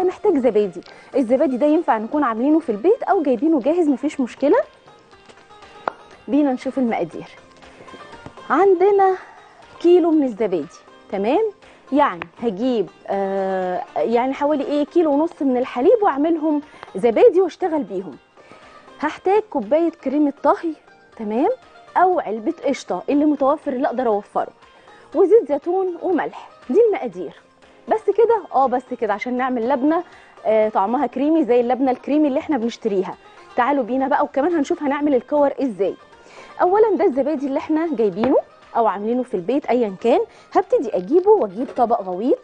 هنحتاج زبادي الزبادي ده ينفع نكون عاملينه في البيت او جايبينه جاهز مفيش مشكله بينا نشوف المقادير عندنا كيلو من الزبادي تمام يعني هجيب آه يعني حوالي ايه كيلو ونص من الحليب واعملهم زبادي واشتغل بيهم هحتاج كوبايه كريمه طهي تمام او علبه قشطه اللي متوفر اللي اقدر اوفره وزيت زيتون وملح دي المقادير بس كده اه بس كده عشان نعمل لبنه آه طعمها كريمي زي اللبنه الكريمي اللي احنا بنشتريها تعالوا بينا بقى وكمان هنشوف هنعمل الكور ازاي اولا ده الزبادي اللي احنا جايبينه او عاملينه في البيت ايا كان هبتدي اجيبه واجيب طبق غويط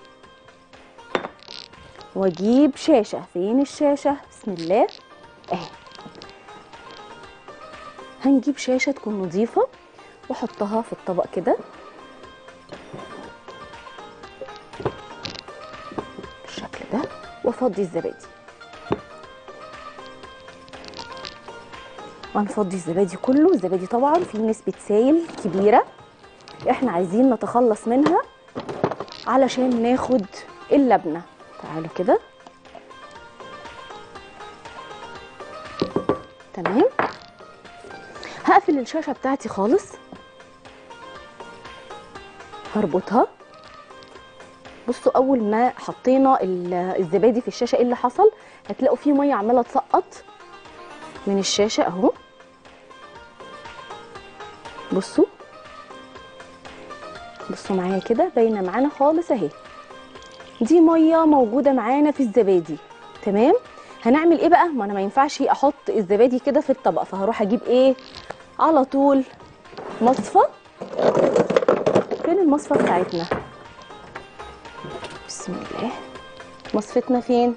واجيب شاشه فين الشاشه بسم الله اهي هنجيب شاشه تكون نظيفه واحطها في الطبق كده بالشكل ده وافضي الزبادي وهنفضي الزبادي كله الزبادي طبعا فيه نسبة سائل كبيرة احنا عايزين نتخلص منها علشان ناخد اللبنة تعالوا كده تمام هقفل الشاشة بتاعتي خالص هربطها بصوا اول ما حطينا ال- الزبادي في الشاشة ايه اللي حصل هتلاقوا فيه مية عمالة تسقط من الشاشة اهو بصوا بصوا معايا كده باينه معانا خالص اهي دي ميه موجوده معانا في الزبادي تمام هنعمل ايه بقى ما انا ما ينفعش احط الزبادي كده في الطبق فهروح اجيب ايه على طول مصفى فين المصفى بتاعتنا بسم الله مصفتنا فين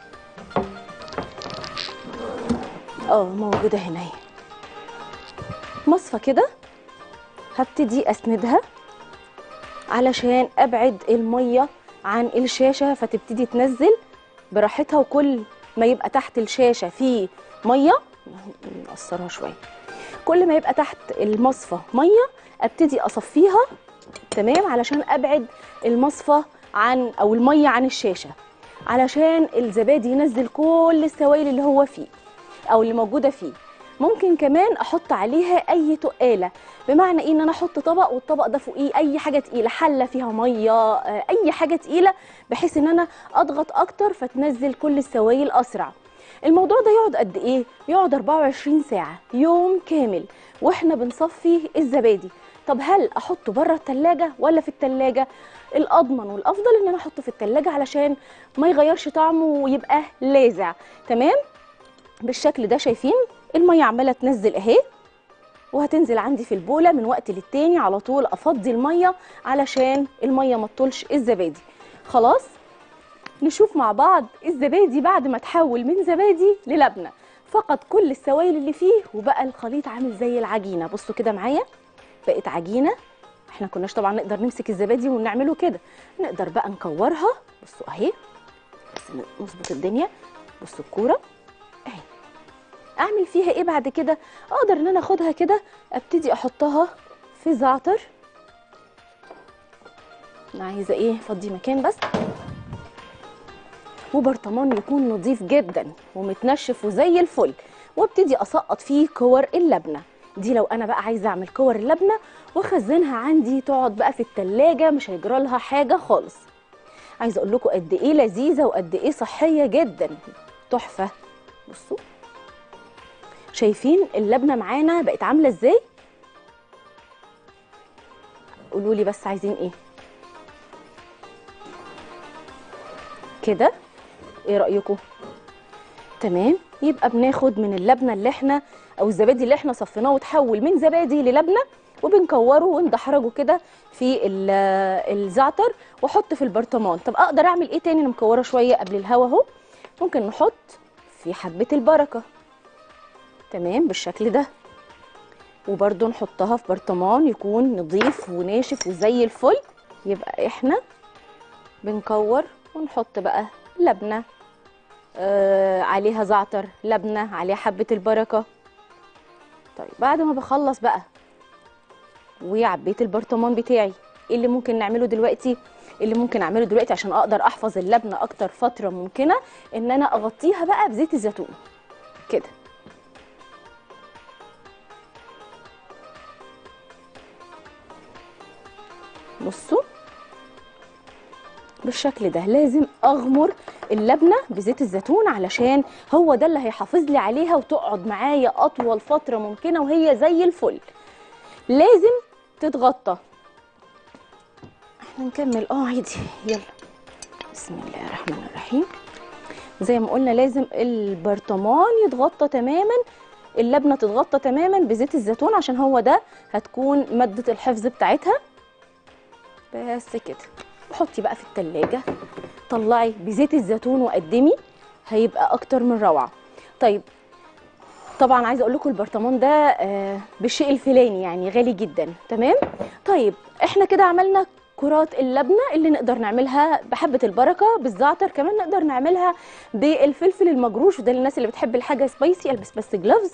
اه موجوده هنا اهي مصفى كده هبتدي اسندها علشان ابعد الميه عن الشاشه فتبتدي تنزل براحتها وكل ما يبقى تحت الشاشه فيه ميه نقصرها شويه كل ما يبقى تحت المصفى ميه ابتدي اصفيها تمام علشان ابعد المصفى عن او الميه عن الشاشه علشان الزبادي ينزل كل السوائل اللي هو فيه او اللي موجوده فيه ممكن كمان احط عليها اي تقاله بمعنى ايه ان انا احط طبق والطبق ده فوقيه اي حاجه تقيله حله فيها ميه آه، اي حاجه تقيله بحيث ان انا اضغط اكتر فتنزل كل السوائل اسرع الموضوع ده يقعد قد ايه يقعد 24 ساعه يوم كامل واحنا بنصفي الزبادي طب هل احطه بره التلاجة ولا في التلاجة الاضمن والافضل ان انا احطه في التلاجة علشان ما يغيرش طعمه ويبقى لاذع تمام بالشكل ده شايفين الميه عماله تنزل اهي وهتنزل عندي في البوله من وقت للتاني على طول افضي الميه علشان الميه ما تطولش الزبادي خلاص نشوف مع بعض الزبادي بعد ما تحول من زبادي للبنه فقد كل السوائل اللي فيه وبقى الخليط عامل زي العجينه بصوا كده معايا بقت عجينه احنا كناش طبعا نقدر نمسك الزبادي ونعمله كده نقدر بقى نكورها بصوا اهي بس نظبط الدنيا بصوا الكوره اهي اعمل فيها ايه بعد كده اقدر ان انا اخدها كده ابتدي احطها في زعتر انا عايزه ايه افضي مكان بس وبرطمان يكون نظيف جدا ومتنشف وزي الفل وابتدي اسقط فيه كور اللبنه دي لو انا بقى عايزه اعمل كور اللبنه واخزنها عندي تقعد بقى في التلاجة مش هيجرى لها حاجه خالص عايزه اقول لكم قد ايه لذيذه وقد ايه صحيه جدا تحفه بصوا شايفين اللبنه معانا بقت عامله ازاي قولوا لي بس عايزين ايه كده ايه رايكم تمام يبقى بناخد من اللبنه اللي احنا او الزبادي اللي احنا صفيناه وتحول من زبادي للبنه وبنكوره وندحرجه كده في ال- الزعتر واحط في البرطمان طب اقدر اعمل ايه تاني انا مكوره شويه قبل الهوا اهو ممكن نحط في حبه البركه تمام بالشكل ده وبرده نحطها في برطمان يكون نظيف وناشف وزي الفل يبقى احنا بنكور ونحط بقى لبنه آه عليها زعتر لبنه عليها حبه البركه طيب بعد ما بخلص بقى وعبيت البرطمان بتاعي ايه اللي ممكن نعمله دلوقتي اللي ممكن اعمله دلوقتي عشان اقدر احفظ اللبنه اكتر فتره ممكنه ان انا اغطيها بقى بزيت الزيتون كده بصوا بالشكل ده لازم اغمر اللبنه بزيت الزيتون علشان هو ده اللي هيحافظ لي عليها وتقعد معايا اطول فتره ممكنه وهي زي الفل لازم تتغطى احنا نكمل اه عادي يلا بسم الله الرحمن الرحيم زي ما قلنا لازم البرطمان يتغطى تماما اللبنه تتغطى تماما بزيت الزيتون عشان هو ده هتكون ماده الحفظ بتاعتها بس كده حطي بقى في التلاجة طلعي بزيت الزيتون وقدمي هيبقى اكتر من روعه طيب طبعا عايزه اقول لكم البرطمان ده آه بالشيء الفلاني يعني غالي جدا تمام طيب احنا كده عملنا كرات اللبنه اللي نقدر نعملها بحبه البركه بالزعتر كمان نقدر نعملها بالفلفل المجروش وده للناس اللي بتحب الحاجه سبايسي البس بس جلافز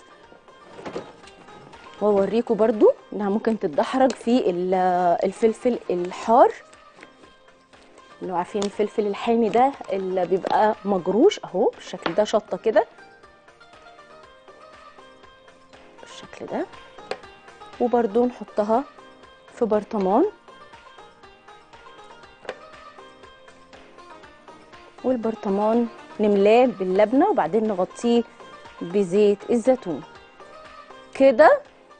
واوريكم برضو انها ممكن تتدحرج في ال- الفلفل الحار لو عارفين الفلفل الحامي ده اللي بيبقى مجروش اهو بالشكل ده شطه كده بالشكل ده وبرضو نحطها في برطمان والبرطمان نملاه باللبنه وبعدين نغطيه بزيت الزيتون كده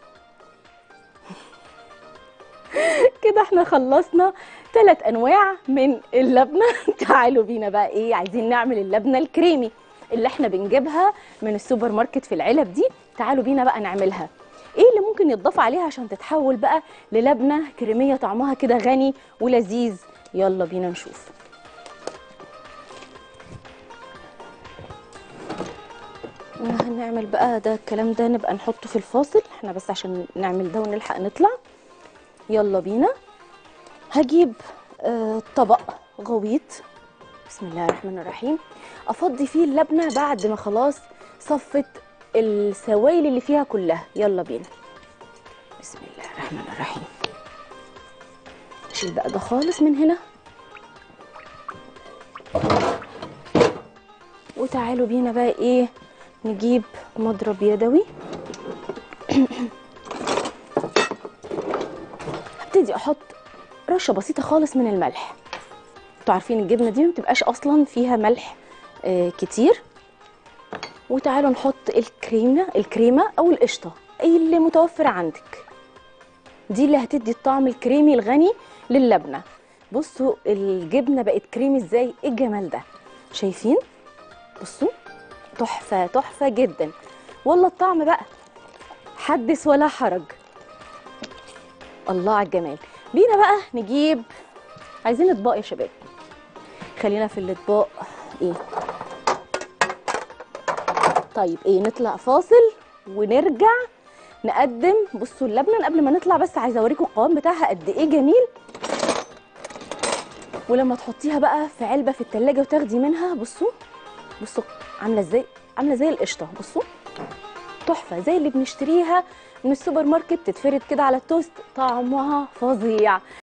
كده احنا خلصنا ثلاث انواع من اللبنه تعالوا بينا بقى ايه عايزين نعمل اللبنه الكريمي اللي احنا بنجيبها من السوبر ماركت في العلب دي تعالوا بينا بقى نعملها ايه اللي ممكن يتضاف عليها عشان تتحول بقى للبنه كريميه طعمها كده غني ولذيذ يلا بينا نشوف هنعمل بقى ده الكلام ده نبقى نحطه في الفاصل احنا بس عشان نعمل ده ونلحق نطلع يلا بينا هجيب آه طبق غويط بسم الله الرحمن الرحيم افضي فيه اللبنه بعد ما خلاص صفت السوائل اللي فيها كلها يلا بينا بسم الله الرحمن الرحيم اشيل بقى ده خالص من هنا وتعالوا بينا بقى ايه نجيب مضرب يدوي هبتدي احط رشه بسيطه خالص من الملح انتوا عارفين الجبنه دي ما بتبقاش اصلا فيها ملح آه كتير وتعالوا نحط الكريمه الكريمه او القشطه اي اللي متوفر عندك دي اللي هتدي الطعم الكريمي الغني للبنه بصوا الجبنه بقت كريمي ازاي ايه الجمال ده شايفين بصوا تحفه تحفه جدا والله الطعم بقى حدث ولا حرج الله على الجمال بينا بقى نجيب عايزين اطباق يا شباب خلينا في الاطباق ايه طيب ايه نطلع فاصل ونرجع نقدم بصوا اللبنه قبل ما نطلع بس عايزه اوريكم القوام بتاعها قد ايه جميل ولما تحطيها بقى في علبه في التلاجة وتاخدي منها بصوا بصوا عامله ازاي عامله زي القشطه بصوا تحفه زي اللي بنشتريها من السوبر ماركت تتفرد كده على التوست طعمها فظيع